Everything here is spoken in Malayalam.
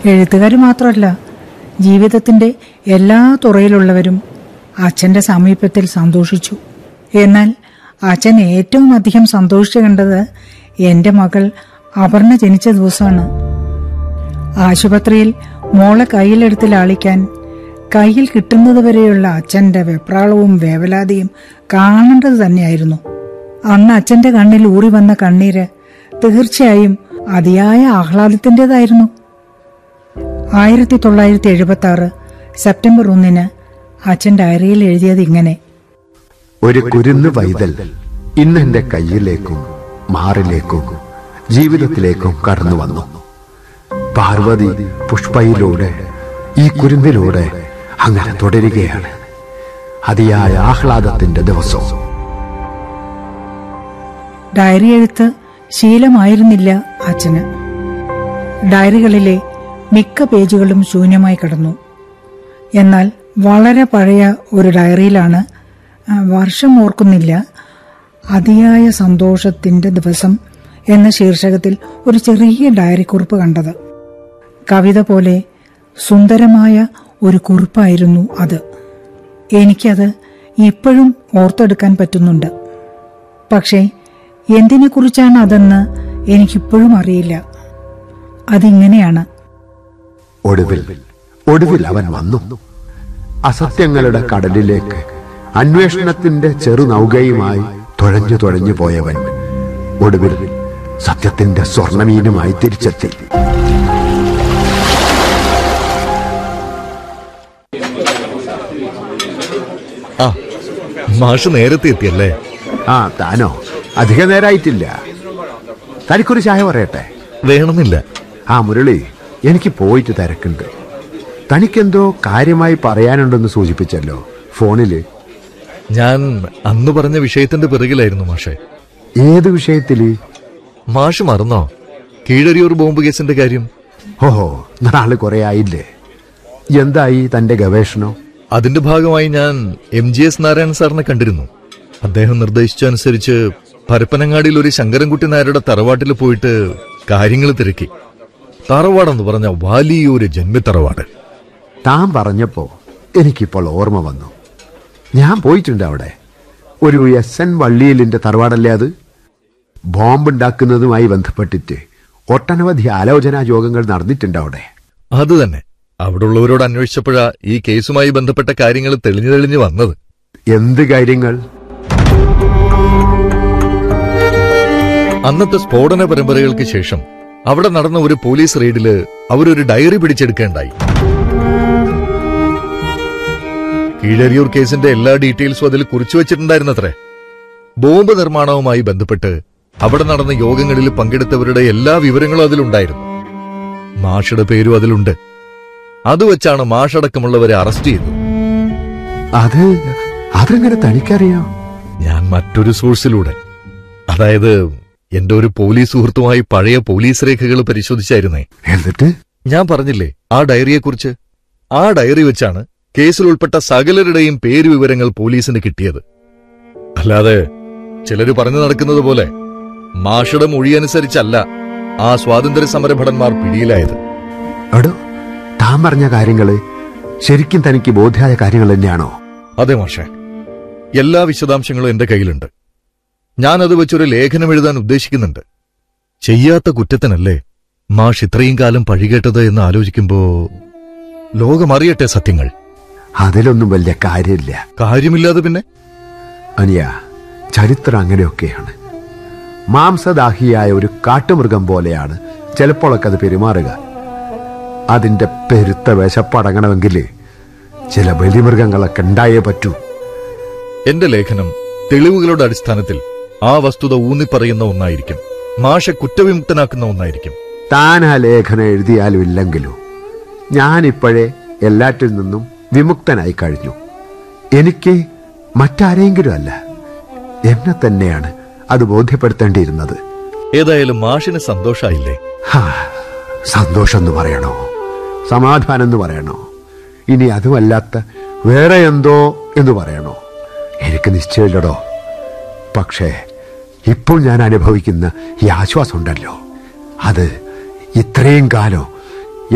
എഴുത്തുകാർ മാത്രമല്ല ജീവിതത്തിന്റെ എല്ലാ തുറയിലുള്ളവരും അച്ഛന്റെ സമീപത്തിൽ സന്തോഷിച്ചു എന്നാൽ അച്ഛൻ ഏറ്റവും അധികം സന്തോഷിച്ചു കണ്ടത് എന്റെ മകൾ അപർണ ജനിച്ച ദിവസമാണ് ആശുപത്രിയിൽ മോളെ കയ്യിലെടുത്ത് ലാളിക്കാൻ കയ്യിൽ കിട്ടുന്നതുവരെയുള്ള അച്ഛന്റെ വെപ്രാളവും വേവലാതിയും കാണേണ്ടത് തന്നെയായിരുന്നു അന്ന് അച്ഛന്റെ കണ്ണിൽ ഊറി വന്ന കണ്ണീര് തീർച്ചയായും അതിയായ ആഹ്ലാദത്തിൻ്റെതായിരുന്നു ആയിരത്തി തൊള്ളായിരത്തി എഴുപത്തി ആറ് സെപ്റ്റംബർ ഒന്നിന് അച്ഛൻ ഡയറിയിൽ എഴുതിയത് ഇങ്ങനെ ഒരു കുരുന്ന് പൈതൽ ഇന്ന് എന്റെ കയ്യിലേക്കും മാറിലേക്കും ജീവിതത്തിലേക്കും കടന്നു വന്നു പാർവതി പുഷ്പയിലൂടെ ഈ കുരുന്നിലൂടെ അങ്ങനെ തുടരുകയാണ് അതിയായ ആഹ്ലാദത്തിന്റെ ദിവസവും ഡയറി എഴുത്ത് ശീലമായിരുന്നില്ല അച്ഛന് ഡയറികളിലെ മിക്ക പേജുകളും ശൂന്യമായി കിടന്നു എന്നാൽ വളരെ പഴയ ഒരു ഡയറിയിലാണ് ആ, വർഷം ഓർക്കുന്നില്ല അതിയായ സന്തോഷത്തിന്റെ ദിവസം എന്ന ശീർഷകത്തിൽ ഒരു ചെറിയ ഡയറി കുറിപ്പ് കണ്ടത് കവിത പോലെ സുന്ദരമായ ഒരു കുറിപ്പായിരുന്നു അത് എനിക്കത് ഇപ്പോഴും ഓർത്തെടുക്കാൻ പറ്റുന്നുണ്ട് പക്ഷേ എന്തിനെക്കുറിച്ചാണ് അതെന്ന് എനിക്കിപ്പോഴും അറിയില്ല അതിങ്ങനെയാണ് ഒടുവിൽ ഒടുവിൽ അവൻ വന്നു അസത്യങ്ങളുടെ കടലിലേക്ക് അന്വേഷണത്തിന്റെ ചെറുനൗകയുമായി തുഴഞ്ഞു തുഴഞ്ഞു പോയവൻ ഒടുവിൽ സത്യത്തിന്റെ സ്വർണമീനുമായി തിരിച്ചെത്തി ആ മാഷ് നേരത്തെ എത്തിയല്ലേ ആ താനോ അധിക നേരായിട്ടില്ല തനിക്കൊരു ചായ പറയട്ടെ വേണമെന്നില്ല ആ മുരളി എനിക്ക് പോയിട്ട് തിരക്കുണ്ട് തനിക്കെന്തോ കാര്യമായി പറയാനുണ്ടെന്ന് സൂചിപ്പിച്ചല്ലോ ഫോണില് ഞാൻ അന്ന് പറഞ്ഞ വിഷയത്തിന്റെ പിറകിലായിരുന്നു മാഷെ ഏത് വിഷയത്തില് മാഷ് മറന്നോ കീഴരിയൂർ ബോംബ് കേസിന്റെ കാര്യം ഓഹോ നാള് കുറെ ആയില്ലേ എന്തായി തന്റെ ഗവേഷണം അതിന്റെ ഭാഗമായി ഞാൻ എം ജി എസ് നാരായണൻ സാറിനെ കണ്ടിരുന്നു അദ്ദേഹം നിർദ്ദേശിച്ചനുസരിച്ച് പരപ്പനങ്ങാടിയിൽ ഒരു ശങ്കരൻകുട്ടി നായരുടെ തറവാട്ടിൽ പോയിട്ട് കാര്യങ്ങൾ തിരക്കി തറവാടെന്ന് പറഞ്ഞ വലിയൊരു ജന്മിത്തറവാട് താൻ പറഞ്ഞപ്പോ എനിക്കിപ്പോൾ ഓർമ്മ വന്നു ഞാൻ പോയിട്ടുണ്ട് അവിടെ ഒരു എസ് എൻ വള്ളിയിലിന്റെ തറവാടല്ലേ അത് ബോംബുണ്ടാക്കുന്നതുമായി ബന്ധപ്പെട്ടിട്ട് ഒട്ടനവധി ആലോചനാ യോഗങ്ങൾ നടന്നിട്ടുണ്ട് അവിടെ അത് തന്നെ അവിടെയുള്ളവരോട് അന്വേഷിച്ചപ്പോഴാ ഈ കേസുമായി ബന്ധപ്പെട്ട കാര്യങ്ങൾ തെളിഞ്ഞു തെളിഞ്ഞു വന്നത് എന്ത് കാര്യങ്ങൾ അന്നത്തെ സ്ഫോടന പരമ്പരകൾക്ക് ശേഷം അവിടെ നടന്ന ഒരു പോലീസ് റെയ്ഡില് അവരൊരു ഡയറി പിടിച്ചെടുക്കേണ്ടായി കീഴരിയൂർ കേസിന്റെ എല്ലാ ഡീറ്റെയിൽസും അതിൽ കുറിച്ചു വച്ചിട്ടുണ്ടായിരുന്നത്രേ ബോംബ് നിർമ്മാണവുമായി ബന്ധപ്പെട്ട് അവിടെ നടന്ന യോഗങ്ങളിൽ പങ്കെടുത്തവരുടെ എല്ലാ വിവരങ്ങളും അതിലുണ്ടായിരുന്നു മാഷയുടെ പേരും അതിലുണ്ട് അത് വെച്ചാണ് മാഷടക്കമുള്ളവരെ അറസ്റ്റ് ചെയ്തത് അത് അതെങ്ങനെ തനിക്കറിയാം ഞാൻ മറ്റൊരു സോഴ്സിലൂടെ അതായത് എന്റെ ഒരു പോലീസ് സുഹൃത്തുമായി പഴയ പോലീസ് രേഖകൾ പരിശോധിച്ചായിരുന്നേ എന്നിട്ട് ഞാൻ പറഞ്ഞില്ലേ ആ ഡയറിയെക്കുറിച്ച് ആ ഡയറി വെച്ചാണ് കേസിൽ ഉൾപ്പെട്ട സകലരുടെയും പേര് വിവരങ്ങൾ പോലീസിന് കിട്ടിയത് അല്ലാതെ ചിലര് പറഞ്ഞു നടക്കുന്നത് പോലെ മാഷയുടെ മൊഴിയനുസരിച്ചല്ല ആ സ്വാതന്ത്ര്യ സമര ഭടന്മാർ പിടിയിലായത് എടോ താൻ പറഞ്ഞ കാര്യങ്ങള് ശരിക്കും തനിക്ക് ബോധ്യായ കാര്യങ്ങൾ തന്നെയാണോ അതെ മാഷെ എല്ലാ വിശദാംശങ്ങളും എന്റെ കയ്യിലുണ്ട് ഞാനത് വെച്ചൊരു ലേഖനം എഴുതാൻ ഉദ്ദേശിക്കുന്നുണ്ട് ചെയ്യാത്ത കുറ്റത്തിനല്ലേ മാഷ് ഇത്രയും കാലം പഴികേട്ടത് എന്ന് ആലോചിക്കുമ്പോ ലോകമറിയട്ടെ സത്യങ്ങൾ അതിലൊന്നും വലിയ കാര്യമില്ല കാര്യമില്ലാതെ പിന്നെ അനിയ ചരിത്രം അങ്ങനെയൊക്കെയാണ് മാംസദാഹിയായ ഒരു കാട്ടുമൃഗം പോലെയാണ് ചിലപ്പോഴൊക്കെ അത് പെരുമാറുക അതിന്റെ പെരുത്ത വിശപ്പടങ്ങണമെങ്കിൽ ചില ബലിമൃഗങ്ങളൊക്കെ ഉണ്ടായേ പറ്റൂ എന്റെ ലേഖനം തെളിവുകളുടെ അടിസ്ഥാനത്തിൽ ആ വസ്തുത ഊന്നിപ്പറയുന്ന ഒന്നായിരിക്കും മാഷെ കുറ്റവിമുക്തനാക്കുന്ന ഒന്നായിരിക്കും താൻ ആ ലേഖനം എഴുതിയാലും ഇല്ലെങ്കിലും ഞാനിപ്പോഴേ എല്ലാറ്റിൽ നിന്നും വിമുക്തനായി കഴിഞ്ഞു എനിക്ക് മറ്റാരെങ്കിലും അല്ല എന്നെ തന്നെയാണ് അത് ബോധ്യപ്പെടുത്തേണ്ടിയിരുന്നത് ഏതായാലും മാഷിന് സന്തോഷായില്ലേ ഹാ, സന്തോഷം എന്ന് പറയണോ സമാധാനം എന്ന് പറയണോ ഇനി അതുമല്ലാത്ത വേറെ എന്തോ എന്ന് പറയണോ എനിക്ക് നിശ്ചയമില്ലടോ പക്ഷേ ഇപ്പോൾ ഞാൻ അനുഭവിക്കുന്ന ഈ ആശ്വാസമുണ്ടല്ലോ അത് ഇത്രയും കാലം